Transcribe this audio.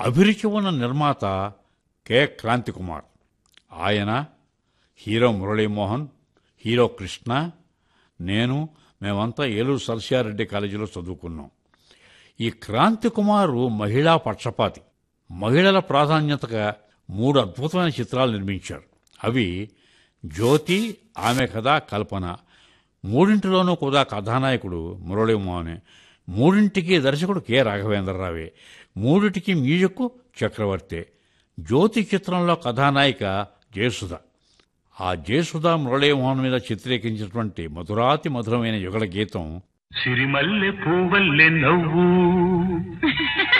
అభిరుచి ఉన్న నిర్మాత కె క్రాంతి కుమార్ ఆయన హీరో మురళీమోహన్ హీరో కృష్ణ నేను మేమంతా ఏలూరు సరస్యారెడ్డి కాలేజీలో చదువుకున్నాం ఈ క్రాంతి కుమారు మహిళా పక్షపాతి మహిళల ప్రాధాన్యతగా మూడు అద్భుతమైన చిత్రాలు నిర్మించారు అవి జ్యోతి ఆమె కథ కల్పన మూడింటిలోనూ కూడా కథానాయకుడు మురళీమోహనే మూడింటికి దర్శకుడు కె రాఘవేంద్రరావే మూడింటికి మ్యూజిక్ చక్రవర్తే జ్యోతి చిత్రంలో కథానాయిక జయసుధ ఆ జయసుధ మురళీమోహన్ మీద చిత్రీకరించినటువంటి మధురాతి మధురమైన యుగల గీతం సిరిమల్లె పువ్వల్లె నవ్వు